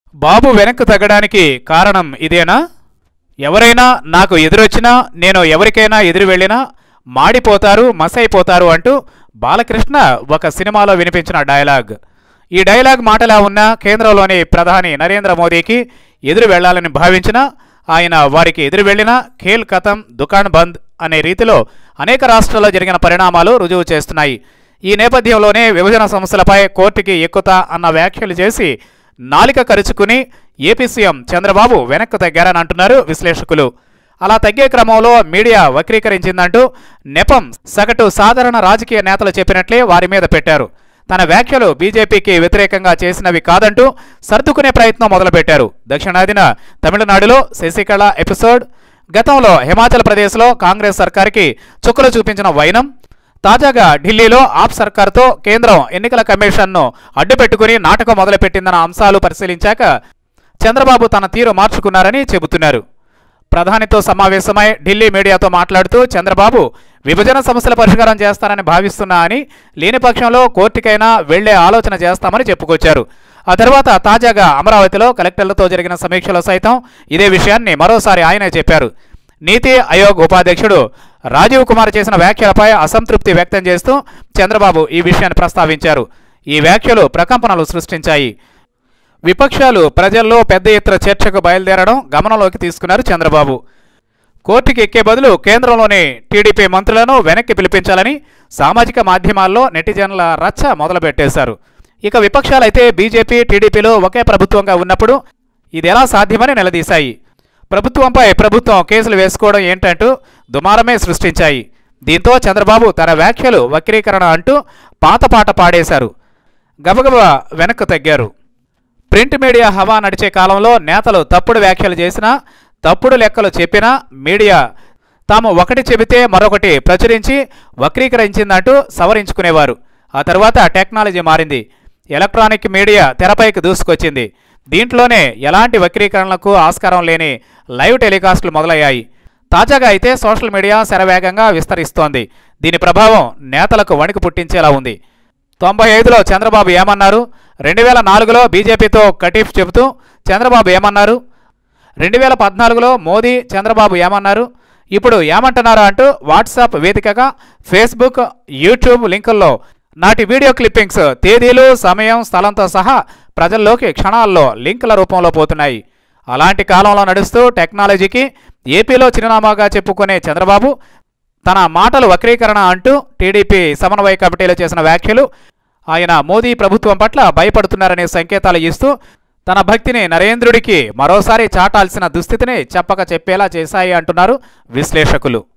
బాబు వెనక్కు తగ్గడానికి కారణం ఇదేనా ఎవరైనా నాకు ఎదురొచ్చినా నేను ఎవరికైనా ఎదురు వెళ్ళినా మాడిపోతారు మసైపోతారు అంటూ బాలకృష్ణ ఒక సినిమాలో వినిపించిన డైలాగ్ ఈ డైలాగ్ మాటలా ఉన్న కేంద్రంలోని ప్రధాని నరేంద్ర మోదీకి ఎదురు వెళ్లాలని భావించినా ఆయన వారికి ఎదురు వెళ్లినా ఖేల్ కథం దుకాణ్ బంద్ అనే రీతిలో అనేక రాష్ట్రాల్లో జరిగిన పరిణామాలు రుజువు చేస్తున్నాయి ఈ నేపథ్యంలోనే విభజన సమస్యలపై కోర్టుకి ఎక్కుతా అన్న వ్యాఖ్యలు చేసి నాలిక కరుచుకుని ఏపీ సీఎం చంద్రబాబు వెనక్కు తగ్గారని అంటున్నారు విశ్లేషకులు అలా తగ్గే క్రమంలో మీడియా వక్రీకరించిందంటూ నెపం సగటు సాధారణ రాజకీయ నేతలు చెప్పినట్లే వారి మీద పెట్టారు తన వ్యాఖ్యలు బీజేపీకి వ్యతిరేకంగా చేసినవి కాదంటూ సర్దుకునే ప్రయత్నం మొదలుపెట్టారు దక్షిణాదిన తమిళనాడులో శశికళ ఎపిసోడ్ గతంలో హిమాచల్ ప్రదేశ్లో కాంగ్రెస్ సర్కార్కి చుక్కలు చూపించిన వైనం తాజాగా ఢిల్లీలో ఆప్ సర్కార్తో కేంద్రం ఎన్నికల కమిషన్ను అడ్డుపెట్టుకుని నాటకం మొదలుపెట్టిందన్న అంశాలు పరిశీలించాక చంద్రబాబు తన తీరు మార్చుకున్నారని చెబుతున్నారు ప్రధానితో సమావేశమై ఢిల్లీ మీడియాతో మాట్లాడుతూ చంద్రబాబు విభజన సమస్యల పరిష్కారం చేస్తారని భావిస్తున్నా అని లేని పక్షంలో కోర్టుకైనా వెళ్లే ఆలోచన చేస్తామని చెప్పుకొచ్చారు ఆ తర్వాత తాజాగా అమరావతిలో కలెక్టర్లతో జరిగిన సమీక్షలో సైతం ఇదే విషయాన్ని మరోసారి ఆయనే చెప్పారు నీతి ఆయోగ్ ఉపాధ్యక్షుడు రాజీవ్ కుమార్ చేసిన వ్యాఖ్యలపై అసంతృప్తి వ్యక్తం చేస్తూ చంద్రబాబు ఈ విషయాన్ని ప్రస్తావించారు ఈ వ్యాఖ్యలు ప్రకంపనలు సృష్టించాయి విపక్షాలు ప్రజల్లో పెద్ద ఎత్తున చర్చకు బయలుదేరడం గమనంలోకి తీసుకున్నారు చంద్రబాబు కోర్టుకి ఎక్కే బదులు కేంద్రంలోని టీడీపీ మంత్రులను వెనక్కి పిలిపించాలని సామాజిక మాధ్యమాల్లో నెటిజన్ల రచ్చ మొదలుపెట్టేశారు ఇక విపక్షాలైతే బీజేపీ టీడీపీలో ఒకే ప్రభుత్వంగా ఉన్నప్పుడు ఇది ఎలా సాధ్యమని నిలదీశాయి ప్రభుత్వంపై ప్రభుత్వం కేసులు వేసుకోవడం ఏంటంటూ దుమారమే సృష్టించాయి దీంతో చంద్రబాబు తన వ్యాఖ్యలు వక్రీకరణ అంటూ పాత పాట పాడేశారు గబగబా వెనక్కు తగ్గారు ప్రింట్ మీడియా హవా నడిచే కాలంలో నేతలు తప్పుడు వ్యాఖ్యలు చేసినా తప్పుడు లెక్కలు చెప్పినా మీడియా తాము ఒకటి చెబితే మరొకటి ప్రచురించి వక్రీకరించిందంటూ సవరించుకునేవారు ఆ తర్వాత టెక్నాలజీ మారింది ఎలక్ట్రానిక్ మీడియా తెరపైకి దూసుకొచ్చింది దీంట్లోనే ఎలాంటి వక్రీకరణలకు ఆస్కారం లేని లైవ్ టెలికాస్టులు మొదలయ్యాయి తాజాగా అయితే సోషల్ మీడియా శరవేగంగా విస్తరిస్తోంది దీని ప్రభావం నేతలకు వణికి పుట్టించేలా ఉంది తొంభై ఐదులో చంద్రబాబు ఏమన్నారు రెండు వేల నాలుగులో బీజేపీతో కటీఫ్ చెబుతూ చంద్రబాబు ఏమన్నారు రెండు వేల పద్నాలుగులో మోదీ చంద్రబాబు ఏమన్నారు ఇప్పుడు ఏమంటున్నారు అంటూ వాట్సాప్ వేదికగా ఫేస్బుక్ యూట్యూబ్ లింకుల్లో నాటి వీడియో క్లిప్పింగ్స్ తేదీలు సమయం స్థలంతో సహా ప్రజల్లోకి క్షణాల్లో లింకుల రూపంలో పోతున్నాయి అలాంటి కాలంలో నడుస్తూ టెక్నాలజీకి ఏపీలో చిరునామాగా చెప్పుకునే చంద్రబాబు తన మాటలు వక్రీకరణ అంటూ టీడీపీ సమన్వయ కమిటీలో చేసిన వ్యాఖ్యలు ఆయన మోదీ ప్రభుత్వం పట్ల భయపడుతున్నారనే సంకేతాలు ఇస్తూ తన భక్తిని నరేంద్రుడికి మరోసారి చాటాల్సిన దుస్థితిని చెప్పక చెప్పేలా చేశాయి అంటున్నారు విశ్లేషకులు